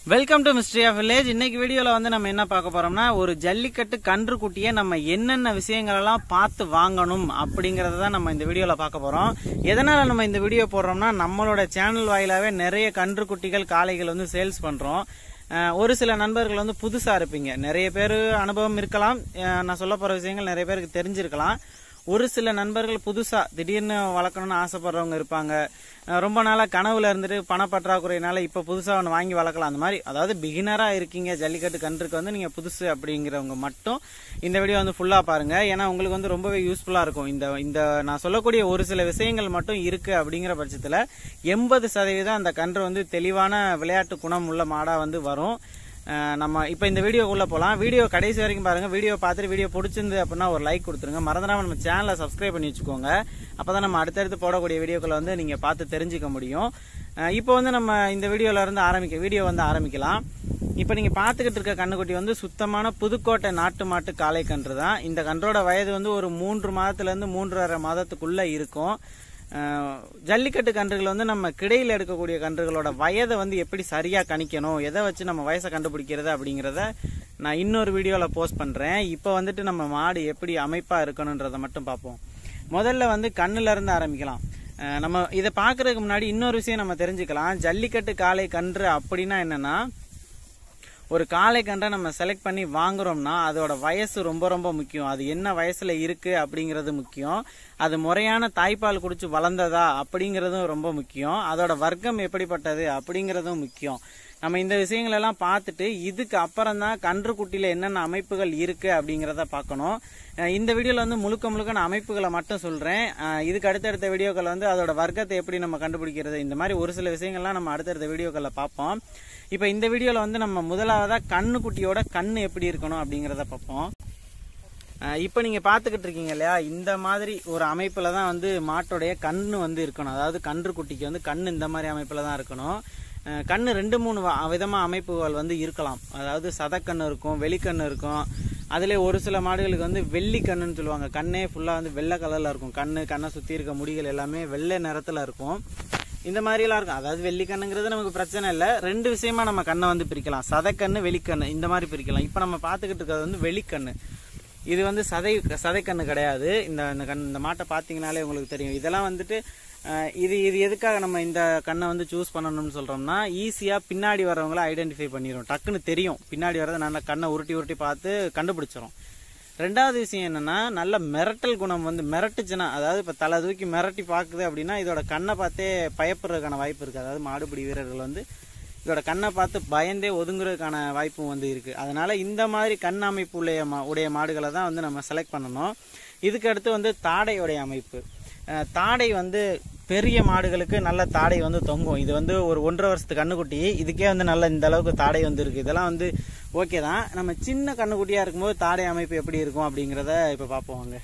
welcome to mystery of village இன்னைக்கு வீடியோல வந்து நம்ம என்ன பார்க்க போறோம்னா ஒரு ஜல்லிக்கட்டு கன்று குட்டியை நம்ம என்னென்ன விஷயங்கள் எல்லாம் பார்த்து வாங்கணும் அப்படிங்கறத தான் நம்ம இந்த வீடியோல பார்க்க போறோம் எதனால நம்ம இந்த வீடியோ போடுறோம்னா நம்மளோட சேனல் வாயிலாவே நிறைய கன்று குட்டிகள் காளைகள் வந்து சேல்ஸ் பண்றோம் அஹ் ஒரு சில நண்பர்கள் வந்து புதுசா இருப்பீங்க நிறைய பேர் அனுபவம் இருக்கலாம் அஹ் நான் சொல்ல போற விஷயங்கள் நிறைய பேருக்கு தெரிஞ்சிருக்கலாம் ஒரு சில நண்பர்கள் புதுசா திடீர்னு வளர்க்கணும்னு ஆசைப்படுறவங்க இருப்பாங்க அஹ் ரொம்ப நாளா கனவுல இருந்துட்டு பணப்பற்றாக்குறையினால இப்ப புதுசா ஒன்று வாங்கி வளர்க்கலாம் அந்த மாதிரி அதாவது பிகினரா இருக்கீங்க ஜல்லிக்கட்டு கன்றுக்கு வந்து நீங்க புதுசு அப்படிங்கிறவங்க மட்டும் இந்த வீடியோ வந்து ஃபுல்லா பாருங்க ஏன்னா உங்களுக்கு வந்து ரொம்பவே யூஸ்ஃபுல்லா இருக்கும் இந்த இந்த நான் சொல்லக்கூடிய ஒரு சில விஷயங்கள் மட்டும் இருக்கு அப்படிங்கிற பட்சத்துல எண்பது சதவீதம் அந்த கன்று வந்து தெளிவான விளையாட்டு குணம் உள்ள மாடா வந்து வரும் அஹ் நம்ம இப்போ இந்த வீடியோக்குள்ள போகலாம் வீடியோ கடைசி வரைக்கும் பாருங்க வீடியோ பார்த்துட்டு வீடியோ பிடிச்சிருந்து அப்படின்னா ஒரு லைக் கொடுத்துருங்க மறந்துடாம நம்ம சேனலை சப்ஸ்கிரைப் பண்ணி வச்சுக்கோங்க அப்பதான் நம்ம அடுத்தடுத்து போடக்கூடிய வீடியோக்களை வந்து நீங்க பார்த்து தெரிஞ்சுக்க முடியும் அஹ் இப்போ வந்து நம்ம இந்த வீடியோல இருந்து ஆரம்பிக்க வீடியோ வந்து ஆரம்பிக்கலாம் இப்போ நீங்க பார்த்துக்கிட்டு இருக்க கண்ணுக்குட்டி வந்து சுத்தமான புதுக்கோட்டை நாட்டு மாட்டு காளை கன்று தான் இந்த கன்றோட வயது வந்து ஒரு மூன்று மாதத்துல இருந்து மூன்றரை மாதத்துக்குள்ள இருக்கும் அஹ் ஜல்லிக்கட்டு கன்றுகள் வந்து நம்ம கிடையில் எடுக்கக்கூடிய கன்றுகளோட வயதை வந்து எப்படி சரியா கணிக்கணும் எதை வச்சு நம்ம வயசை கண்டுபிடிக்கிறது அப்படிங்கிறத நான் இன்னொரு வீடியோல போஸ்ட் பண்றேன் இப்போ வந்துட்டு நம்ம மாடு எப்படி அமைப்பா இருக்கணுன்றதை மட்டும் பார்ப்போம் முதல்ல வந்து கண்ணுல இருந்து ஆரம்பிக்கலாம் அஹ் நம்ம இதை பார்க்கறதுக்கு முன்னாடி இன்னொரு விஷயம் நம்ம தெரிஞ்சுக்கலாம் ஜல்லிக்கட்டு காளை கன்று அப்படின்னா என்னன்னா ஒரு காளை கன்றை நம்ம செலக்ட் பண்ணி வாங்குறோம்னா அதோட வயசு ரொம்ப ரொம்ப முக்கியம் அது என்ன வயசுல இருக்கு அப்படிங்கிறது முக்கியம் அது முறையான தாய்ப்பால் குடிச்சு வளர்ந்ததா அப்படிங்கிறதும் ரொம்ப முக்கியம் அதோட வர்க்கம் எப்படிப்பட்டது அப்படிங்கிறதும் முக்கியம் நம்ம இந்த விஷயங்கள் எல்லாம் பார்த்துட்டு இதுக்கு அப்புறம் தான் கன்று குட்டியில என்னென்ன அமைப்புகள் இருக்கு அப்படிங்கிறத பார்க்கணும் அஹ் இந்த வீடியோல வந்து முழுக்க முழுக்க நான் அமைப்புகளை மட்டும் சொல்றேன் அஹ் இதுக்கு அடுத்தடுத்த வீடியோக்கள் வந்து அதோட வர்க்கத்தை எப்படி நம்ம கண்டுபிடிக்கிறது இந்த மாதிரி ஒரு சில விஷயங்கள்லாம் நம்ம அடுத்தடுத்த வீடியோக்களை பார்ப்போம் இப்போ இந்த வீடியோல வந்து நம்ம முதலாவதா கண்ணு குட்டியோட கண்ணு எப்படி இருக்கணும் அப்படிங்கிறத பார்ப்போம் அஹ் இப்போ நீங்க பாத்துக்கிட்டு இருக்கீங்க இல்லையா இந்த மாதிரி ஒரு அமைப்புல தான் வந்து மாட்டோடைய கண்ணு வந்து இருக்கணும் அதாவது கன்று குட்டிக்கு வந்து கண்ணு இந்த மாதிரி அமைப்புல தான் இருக்கணும் அஹ் கண்ணு ரெண்டு மூணு வ- விதமா அமைப்புகள் வந்து இருக்கலாம் அதாவது சதக்கண்ணு இருக்கும் வெளிக்கண்ணு இருக்கும் அதுல ஒரு சில மாடுகளுக்கு வந்து வெள்ளி கண்ணுன்னு சொல்லுவாங்க கண்ணே ஃபுல்லா வந்து வெள்ளை கலர்ல இருக்கும் கண்ணு கண்ணை சுத்தி இருக்க முடிகள் எல்லாமே வெள்ளை நிறத்துல இருக்கும் இந்த மாதிரி எல்லாம் இருக்கும் அதாவது வெள்ளிக்கண்ணுங்கிறது நமக்கு பிரச்சனை இல்லை ரெண்டு விஷயமா நம்ம கண்ணை வந்து பிரிக்கலாம் சதைக்கண்ணு வெளிக்கண்ணு இந்த மாதிரி பிரிக்கலாம் இப்போ நம்ம பார்த்துக்கிட்டு இருக்கிறது வந்து வெளிக்கண்ணு இது வந்து சதை சதைக்கண்ணு கிடையாது இந்த இந்த கண் இந்த மாட்டை பார்த்தீங்கனாலே உங்களுக்கு தெரியும் இதெல்லாம் வந்துட்டு அஹ், இது இது எதுக்காக நம்ம இந்த கண்ணை வந்து சூஸ் பண்ணணும்னு சொல்றோம்னா ஈஸியா பின்னாடி வரவங்கள ஐடென்டிஃபை பண்ணிடும் டக்குன்னு தெரியும் பின்னாடி வரதை நல்லா கண்ணை உருட்டி உருட்டி பார்த்து கண்டுபிடிச்சிரும் ரெண்டாவது விஷயம் என்னன்னா நல்ல மிரட்டல் குணம் வந்து மிரட்டுச்சுன்னா அதாவது இப்ப தலை தூக்கி மிரட்டி பாக்குது அப்படின்னா இதோட கண்ணை பார்த்தே பயப்படுறதுக்கான வாய்ப்பு இருக்கு அதாவது மாடுபிடி வீரர்கள் வந்து இதோட கண்ணை பார்த்து பயந்தே ஒதுங்குறதுக்கான வாய்ப்பும் வந்து இருக்கு அதனால இந்த மாதிரி கண் அமைப்பு உடைய மா- உடைய மாடுகளை தான் வந்து நம்ம செலக்ட் பண்ணணும் இதுக்கு அடுத்து வந்து தாடையுடைய அமைப்பு அஹ் தாடை வந்து பெரிய மாடுகளுக்கு நல்ல தாடை வந்து தொங்கும் இது வந்து ஒரு ஒன்றரை வருஷத்து கண்ணுக்குட்டி இதுக்கே வந்து நல்ல இந்த அளவுக்கு தாடை வந்து இருக்கு இதெல்லாம் வந்து ஓகே தான் நம்ம சின்ன கண்ணுக்குட்டியா இருக்கும்போது தாடை அமைப்பு எப்படி இருக்கும் அப்படிங்கிறத இப்ப பார்ப்போம் வாங்க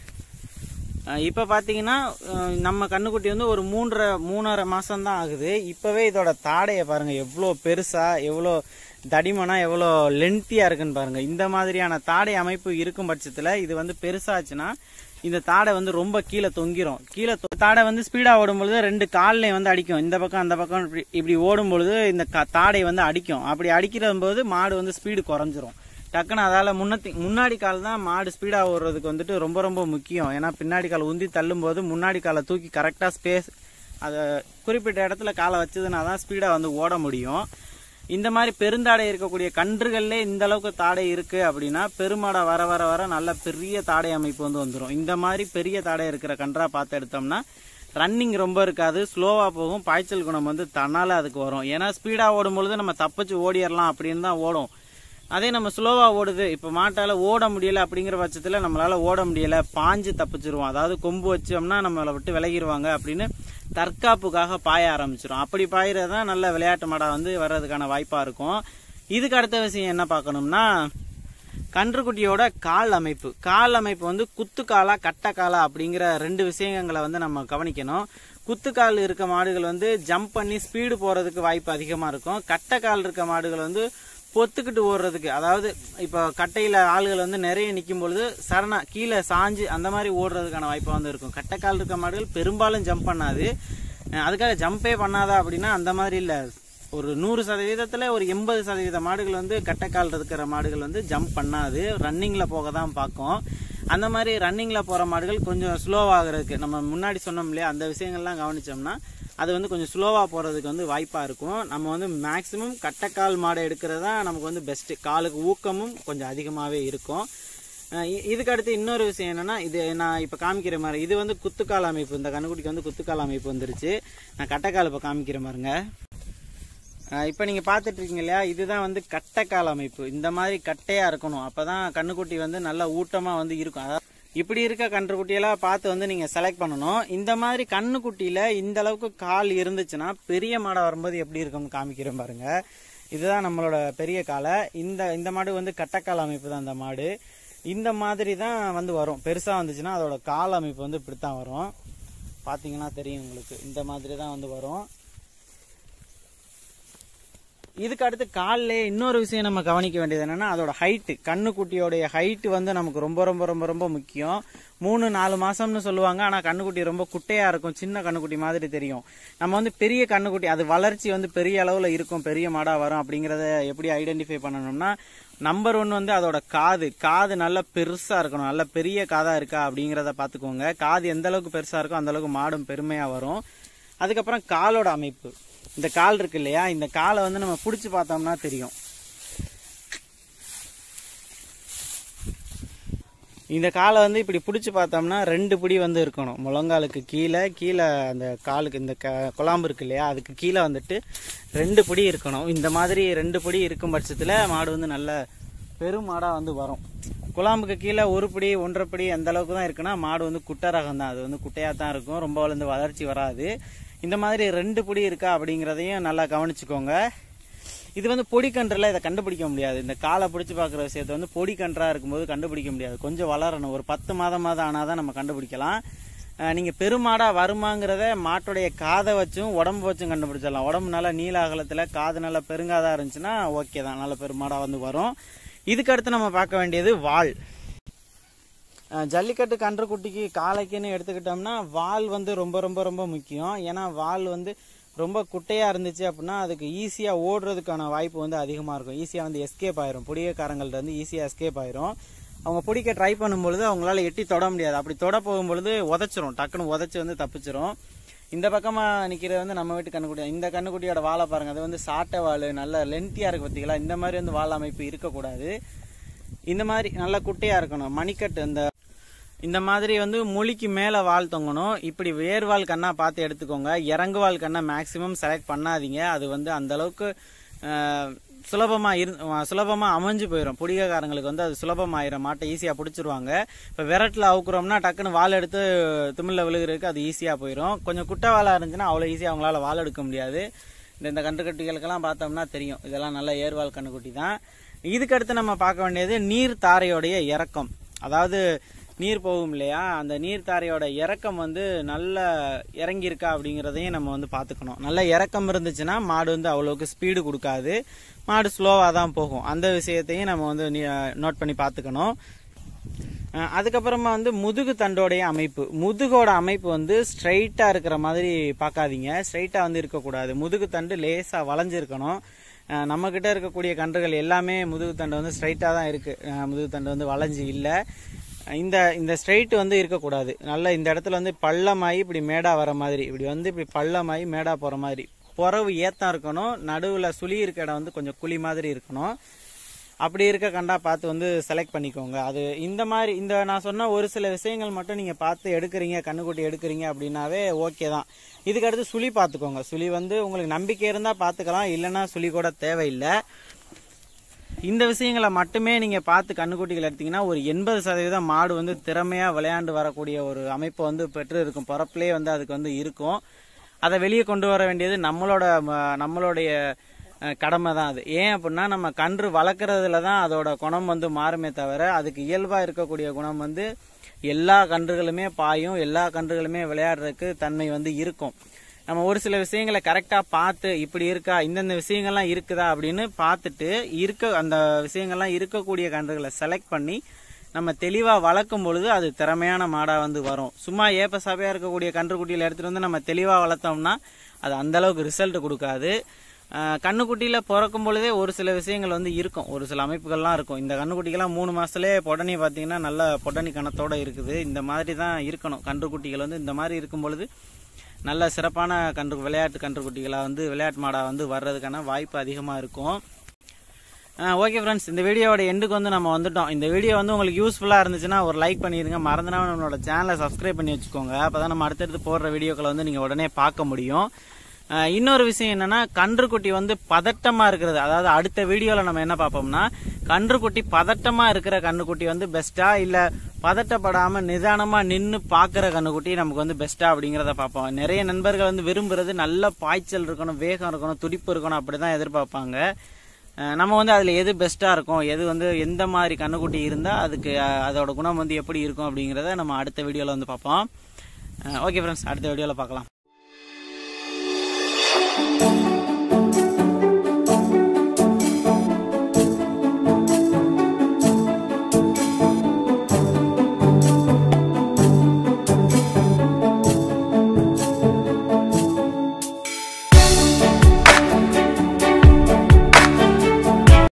அஹ் இப்ப பாத்தீங்கன்னா அஹ் நம்ம கண்ணுக்குட்டி வந்து ஒரு மூன்றரை மூணரை மாசம் தான் ஆகுது இப்பவே இதோட தாடையை பாருங்க எவ்வளோ பெருசா எவ்வளோ தடிமனா எவ்வளோ லென்த்தியா இருக்குன்னு பாருங்க இந்த மாதிரியான தாடை அமைப்பு இருக்கும் பட்சத்துல இது வந்து பெருசாச்சுன்னா இந்த தாடை வந்து ரொம்ப கீழே தொங்கிரும் கீழே தொ- தாடை வந்து ஸ்பீடா ஓடும் பொழுது ரெண்டு கால்லையும் வந்து அடிக்கும் இந்த பக்கம் அந்த பக்கம் இப்படி- இப்படி ஓடும் பொழுது இந்த க- தாடை வந்து அடிக்கும் அப்படி அடிக்கிற போது மாடு வந்து ஸ்பீடு குறைஞ்சிரும் டக்குன்னு அதால முன்னத்தி முன்னாடி கால் தான் மாடு ஸ்பீடா ஓடுறதுக்கு வந்துட்டு ரொம்ப ரொம்ப முக்கியம் ஏன்னா பின்னாடி கால் உந்தி தள்ளும் போது முன்னாடி காலை தூக்கி கரெக்டா ஸ்பேஸ் அதை குறிப்பிட்ட இடத்துல காலை வச்சதுனா தான் ஸ்பீடா வந்து ஓட முடியும் இந்த மாதிரி பெருந்தாடை இருக்கக்கூடிய கன்றுகள்ல இந்த அளவுக்கு தாடை இருக்கு அப்படின்னா பெருமாடை வர வர வர நல்ல பெரிய தாடை அமைப்பு வந்து வந்துடும் இந்த மாதிரி பெரிய தாடை இருக்கிற கன்றா பார்த்து எடுத்தோம்னா ரன்னிங் ரொம்ப இருக்காது ஸ்லோவா போகும் பாய்ச்சல் குணம் வந்து தன்னால அதுக்கு வரும் ஏன்னா ஸ்பீடா ஓடும் பொழுது நம்ம தப்பிச்சு ஓடிடலாம் அப்படின்னு தான் ஓடும் அதே நம்ம ஸ்லோவா ஓடுது இப்ப மாட்டால ஓட முடியல அப்படிங்கிற பட்சத்துல நம்மளால ஓட முடியல பாஞ்சு தப்பிச்சிருவோம் அதாவது கொம்பு வச்சோம்னா நம்மளை விட்டு விலகிடுவாங்க அப்படின்னு தற்காப்புக்காக பாய ஆரம்பிச்சிரும் அப்படி பாயிறதுதான் நல்ல விளையாட்டு மாடா வந்து வர்றதுக்கான வாய்ப்பா இருக்கும் இதுக்கு அடுத்த விஷயம் என்ன பார்க்கணும்னா கன்றுக்குட்டியோட கால் அமைப்பு கால் அமைப்பு வந்து குத்துக்காலா கட்டக்காலா அப்படிங்கிற ரெண்டு விஷயங்களை வந்து நம்ம கவனிக்கணும் குத்துக்கால் இருக்க மாடுகள் வந்து ஜம்ப் பண்ணி ஸ்பீடு போறதுக்கு வாய்ப்பு அதிகமா இருக்கும் கட்டக்கால் இருக்க மாடுகள் வந்து பொத்துக்கிட்டு ஓடுறதுக்கு அதாவது இப்போ கட்டையில ஆளுகள் வந்து நிறைய நிற்கும் பொழுது சரணா கீழே சாஞ்சு அந்த மாதிரி ஓடுறதுக்கான வாய்ப்பு வந்து இருக்கும் கட்டைக்கால் இருக்க மாடுகள் பெரும்பாலும் ஜம்ப் பண்ணாது அஹ் அதுக்காக ஜம்பே பண்ணாதா அப்படின்னா அந்த மாதிரி இல்ல ஒரு நூறு சதவீதத்துல ஒரு எண்பது சதவீத மாடுகள் வந்து கட்டைக்கால் இருக்கிற மாடுகள் வந்து ஜம்ப் பண்ணாது ரன்னிங்ல போக தான் பார்க்கும் அந்த மாதிரி ரன்னிங்ல போற மாடுகள் கொஞ்சம் ஸ்லோவாகிறதுக்கு நம்ம முன்னாடி சொன்னோம் இல்லையா அந்த விஷயங்கள்லாம் கவனிச்சோம்னா அது வந்து கொஞ்சம் ஸ்லோவாக போகிறதுக்கு வந்து வாய்ப்பாக இருக்கும் நம்ம வந்து மேக்ஸிமம் கட்டைக்கால் மாடை எடுக்கிறது தான் நமக்கு வந்து பெஸ்ட்டு காலுக்கு ஊக்கமும் கொஞ்சம் அதிகமாகவே இருக்கும் அஹ் இ- இதுக்கு அடுத்து இன்னொரு விஷயம் என்னன்னா இது நான் இப்போ காமிக்கிற மாதிரி இது வந்து குத்துக்கால் அமைப்பு இந்த கண்ணுக்குட்டிக்கு வந்து குத்துக்கால் அமைப்பு வந்துருச்சு நான் கட்டைக்கால் இப்போ காமிக்கிற பாருங்க இப்போ நீங்கள் பார்த்துட்டு இருக்கீங்க இல்லையா இதுதான் வந்து கட்டைக்கால் அமைப்பு இந்த மாதிரி கட்டையாக இருக்கணும் அப்போ தான் கண்ணுக்குட்டி வந்து நல்லா ஊட்டமாக வந்து இருக்கும் அதாவது இப்படி இருக்க கன்றுக்குட்டியெல்லாம் பார்த்து வந்து நீங்கள் செலக்ட் பண்ணணும் இந்த மாதிரி கண்ணுக்குட்டியில் இந்த அளவுக்கு கால் இருந்துச்சுன்னா பெரிய மாடை வரும்போது எப்படி இருக்கும்னு காமிக்கிறேன் பாருங்க இதுதான் நம்மளோட பெரிய காலை இந்த இந்த மாடு வந்து கட்டைக்கால் அமைப்பு தான் இந்த மாடு இந்த மாதிரி தான் வந்து வரும் பெருசாக வந்துச்சுன்னா அதோட கால் அமைப்பு வந்து இப்படி தான் வரும் பார்த்தீங்கன்னா தெரியும் உங்களுக்கு இந்த மாதிரி தான் வந்து வரும் இதுக்கு அடுத்து காலிலே இன்னொரு விஷயம் நம்ம கவனிக்க வேண்டியது என்னன்னா அதோட ஹைட்டு கண்ணுக்குட்டியோடைய ஹைட் வந்து நமக்கு ரொம்ப ரொம்ப ரொம்ப ரொம்ப முக்கியம் மூணு நாலு மாசம்னு சொல்லுவாங்க ஆனா கண்ணுக்குட்டி ரொம்ப குட்டையா இருக்கும் சின்ன கண்ணுக்குட்டி மாதிரி தெரியும் நம்ம வந்து பெரிய கண்ணுக்குட்டி அது வளர்ச்சி வந்து பெரிய அளவுல இருக்கும் பெரிய மாடா வரும் அப்படிங்கறத எப்படி ஐடென்டிஃபை பண்ணணும்னா நம்பர் ஒன் வந்து அதோட காது காது நல்லா பெருசா இருக்கணும் நல்ல பெரிய காதா இருக்கா அப்படிங்கறத பாத்துக்கோங்க காது எந்த அளவுக்கு பெருசா இருக்கோ அந்த அளவுக்கு மாடும் பெருமையா வரும் அதுக்கப்புறம் காலோட அமைப்பு இந்த கால் இருக்கு இல்லையா இந்த காலை வந்து நம்ம பிடிச்சி பார்த்தோம்னா தெரியும் இந்த காலை வந்து இப்படி பிடிச்சி பார்த்தோம்னா ரெண்டு பிடி வந்து இருக்கணும் முழங்காலுக்கு கீழே கீழே அந்த காலுக்கு இந்த க குழாம்பு இருக்கு இல்லையா அதுக்கு கீழே வந்துட்டு ரெண்டு பிடி இருக்கணும் இந்த மாதிரி ரெண்டு பிடி இருக்கும் பட்சத்தில் மாடு வந்து நல்ல பெரும் மாடாக வந்து வரும் குழாம்புக்கு கீழே ஒரு பிடி ஒன்றரை பிடி அந்த அளவுக்கு தான் இருக்குன்னா மாடு வந்து குட்டை ரகம் தான் அது வந்து குட்டையாக தான் இருக்கும் ரொம்ப வளர்ந்து வளர்ச்சி வராது இந்த மாதிரி ரெண்டு பிடி இருக்கா அப்படிங்கிறதையும் நல்லா கவனிச்சுக்கோங்க இது வந்து பொடிக்கன்றில் இதை கண்டுபிடிக்க முடியாது இந்த காலை பிடிச்சி பார்க்குற விஷயத்தை வந்து பொடிக்கன்றா இருக்கும்போது கண்டுபிடிக்க முடியாது கொஞ்சம் வளரணும் ஒரு பத்து மாதம் மாதம் ஆனால் தான் நம்ம கண்டுபிடிக்கலாம் அஹ் நீங்க பெருமாடா வருமாங்கிறத மாட்டுடைய காதை வச்சும் உடம்பு வச்சும் கண்டுபிடிச்சிடலாம் உடம்பு நல்லா நீல அகலத்துல காது நல்லா பெருங்காதா இருந்துச்சுன்னா ஓகே தான் நல்ல பெருமாடா வந்து வரும் இதுக்கு அடுத்து நம்ம பார்க்க வேண்டியது வால் அஹ் ஜல்லிக்கட்டு கன்றுக்குட்டிக்கு காளைக்குன்னு எடுத்துக்கிட்டோம்னா வால் வந்து ரொம்ப ரொம்ப ரொம்ப முக்கியம் ஏன்னா வால் வந்து ரொம்ப குட்டையா இருந்துச்சு அப்படின்னா அதுக்கு ஈஸியா ஓடுறதுக்கான வாய்ப்பு வந்து அதிகமா இருக்கும் ஈஸியா வந்து எஸ்கேப் ஆயிரும் புடியக்காரங்கள்ட்ட இருந்து ஈஸியா எஸ்கேப் ஆயிரும் அவங்க பிடிக்க ட்ரை பண்ணும்பொழுது அவங்களால எட்டி தொட முடியாது அப்படி தொட போகும்பொழுது உதைச்சிரும் டக்குன்னு உதைச்சு வந்து தப்பிச்சிரும் இந்த பக்கமா நிக்கிறது வந்து நம்ம வீட்டு கண்ணுக்குட்டி இந்த கண்ணுக்குட்டியோட வாழை பாருங்க அது வந்து சாட்டை வால் நல்ல லென்த்தியா இருக்கு பார்த்தீங்களா இந்த மாதிரி வந்து வால் அமைப்பு இருக்கக்கூடாது இந்த மாதிரி நல்லா குட்டையா இருக்கணும் மணிக்கட்டு இந்த இந்த மாதிரி வந்து மொழிக்கு மேல வால் தொங்கணும் இப்படி வேர்வால் கண்ணா பார்த்து எடுத்துக்கோங்க இறங்கு வால் கண்ணா மேக்சிமம் செலக்ட் பண்ணாதீங்க அது வந்து அந்த அளவுக்கு அஹ், சுலபமா இரு அஹ், சுலபமா அமைஞ்சு போயிடும் புடிகக்காரங்களுக்கு வந்து அது சுலபமாயிரும் மாட்டை ஈஸியா பிடிச்சிருவாங்க இப்ப விரட்டில் அவுக்குறோம்னா டக்குன்னு வால் எடுத்து திமில்ல விழுகிறதுக்கு அது ஈஸியா போயிடும் கொஞ்சம் குட்டை வாலா இருந்துச்சுன்னா அவ்வளவு ஈஸியா அவங்களால வால் எடுக்க முடியாது இந்த இந்த கன்றுக்கட்டிகளுக்கெல்லாம் பார்த்தோம்னா தெரியும் இதெல்லாம் நல்ல ஏர்வால் கண்ணுக்குட்டி தான் இதுக்கு அடுத்து நம்ம பார்க்க வேண்டியது நீர் தாரையோடைய இறக்கம் அதாவது நீர் போகும் இல்லையா அந்த நீர் தாரையோட இறக்கம் வந்து நல்ல இறங்கியிருக்கா அப்படிங்கிறதையும் நம்ம வந்து பார்த்துக்கணும் நல்ல இறக்கம் இருந்துச்சுன்னா மாடு வந்து அவ்வளோக்கு ஸ்பீடு கொடுக்காது மாடு ஸ்லோவாக தான் போகும் அந்த விஷயத்தையும் நம்ம வந்து நோட் பண்ணி பார்த்துக்கணும் அஹ் அதுக்கப்புறமா வந்து முதுகு தண்டோடைய அமைப்பு முதுகோட அமைப்பு வந்து ஸ்ட்ரைட்டா இருக்கிற மாதிரி பார்க்காதீங்க ஸ்ட்ரைட்டா வந்து இருக்கக்கூடாது முதுகு தண்டு லேசா வளைஞ்சிருக்கணும் அஹ் நம்ம கிட்ட இருக்கக்கூடிய கன்றுகள் எல்லாமே முதுகு தண்டு வந்து ஸ்ட்ரைட்டா தான் இருக்கு அஹ் முதுகு தண்டு வந்து வளைஞ்சு இல்லை இந்த இந்த ஸ்ட்ரைட் வந்து இருக்கக்கூடாது நல்ல இந்த இடத்துல வந்து பள்ளமாயி இப்படி மேடா வர மாதிரி இப்படி வந்து இப்படி பள்ளமாயி மேடா போற மாதிரி புறவு ஏத்தம் இருக்கணும் நடுவுல சுழி இருக்க இடம் வந்து கொஞ்சம் குழி மாதிரி இருக்கணும் அப்படி இருக்க கண்டா பார்த்து வந்து செலக்ட் பண்ணிக்கோங்க அது இந்த மாதிரி இந்த நான் சொன்ன ஒரு சில விஷயங்கள் மட்டும் நீங்க பார்த்து எடுக்கிறீங்க கண்ணுக்குட்டி எடுக்கிறீங்க அப்படின்னாவே ஓகே தான் இதுக்கு அடுத்து சுழி பார்த்துக்கோங்க சுழி வந்து உங்களுக்கு நம்பிக்கை இருந்தா பார்த்துக்கலாம் இல்லைன்னா சுழி கூட தேவையில்லை இந்த விஷயங்களை மட்டுமே நீங்க பார்த்து கண்ணுக்குட்டிகள் எடுத்தீங்கன்னா ஒரு எண்பது சதவீதம் மாடு வந்து திறமையா விளையாண்டு வரக்கூடிய ஒரு அமைப்பை வந்து பெற்று இருக்கும் பிறப்பிலே வந்து அதுக்கு வந்து இருக்கும் அதை வெளியே கொண்டு வர வேண்டியது நம்மளோட ம- நம்மளுடைய அஹ், கடமை தான் அது ஏன் அப்படின்னா நம்ம கன்று வளர்க்குறதுல தான் அதோட குணம் வந்து மாறுமே தவிர அதுக்கு இயல்பா இருக்கக்கூடிய குணம் வந்து எல்லா கன்றுகளுமே பாயும் எல்லா கன்றுகளுமே விளையாடுறதுக்கு தன்மை வந்து இருக்கும் நம்ம ஒரு சில விஷயங்களை கரெக்டா பார்த்து இப்படி இருக்கா இந்தந்த விஷயங்கள்லாம் இருக்குதா அப்படின்னு பார்த்துட்டு இருக்க அந்த விஷயங்கள்லாம் இருக்கக்கூடிய கன்றுகளை செலக்ட் பண்ணி நம்ம தெளிவா வளர்க்கும் பொழுது அது திறமையான மாடா வந்து வரும் சும்மா ஏப்ப சபையா இருக்கக்கூடிய கன்றுக்குட்டியில எடுத்துட்டு வந்து நம்ம தெளிவா வளர்த்தோம்னா அது அந்த அளவுக்கு ரிசல்ட் கொடுக்காது அஹ், கண்ணுக்குட்டியில பிறக்கும் பொழுதே ஒரு சில விஷயங்கள் வந்து இருக்கும் ஒரு சில அமைப்புகள்லாம் இருக்கும் இந்த கண்ணுக்குட்டிக்கெல்லாம் மூணு மாசத்துலயே பொடனி பார்த்தீங்கன்னா நல்ல பொடனி கணத்தோட இருக்குது இந்த மாதிரி தான் இருக்கணும் கன்றுக்குட்டிகள் வந்து இந்த மாதிரி இருக்கும் பொழுது நல்ல சிறப்பான கன்று விளையாட்டு கன்றுக்குட்டிகளாக வந்து விளையாட்டு மாடாக வந்து வர்றதுக்கான வாய்ப்பு அதிகமாக இருக்கும் ஓகே ஃப்ரெண்ட்ஸ் இந்த வீடியோவோட எண்டுக்கு வந்து நம்ம வந்துட்டோம் இந்த வீடியோ வந்து உங்களுக்கு யூஸ்ஃபுல்லாக இருந்துச்சுன்னா ஒரு லைக் பண்ணிடுங்க மறந்துடாம நம்மளோட சேனலை சப்ஸ்கிரைப் பண்ணி வச்சுக்கோங்க அப்போ தான் நம்ம அடுத்தடுத்து போடுற வீடியோக்களை வந்து நீங்கள் உடனே பார்க்க முடியும் அஹ் இன்னொரு விஷயம் என்னன்னா கன்றுக்குட்டி வந்து பதட்டமா இருக்கிறது அதாவது அடுத்த வீடியோல நம்ம என்ன பார்ப்போம்னா கன்றுக்குட்டி பதட்டமா இருக்கிற கன்றுக்குட்டி வந்து பெஸ்டா இல்ல பதட்டப்படாம நிதானமா நின்னு பாக்குற கன்றுக்குட்டி நமக்கு வந்து பெஸ்டா அப்படிங்கறத பார்ப்போம் நிறைய நண்பர்கள் வந்து விரும்புறது நல்ல பாய்ச்சல் இருக்கணும் வேகம் இருக்கணும் துடிப்பு இருக்கணும் அப்படிதான் எதிர்பார்ப்பாங்க அஹ் நம்ம வந்து அதுல எது பெஸ்டா இருக்கும் எது வந்து எந்த மாதிரி கண்ணுக்குட்டி இருந்தா அதுக்கு அஹ், அதோட குணம் வந்து எப்படி இருக்கும் அப்படிங்கறத நம்ம அடுத்த வீடியோல வந்து பார்ப்போம் ஓகே ஃப்ரெண்ட்ஸ் அடுத்த வீடியோல பார்க்கலாம்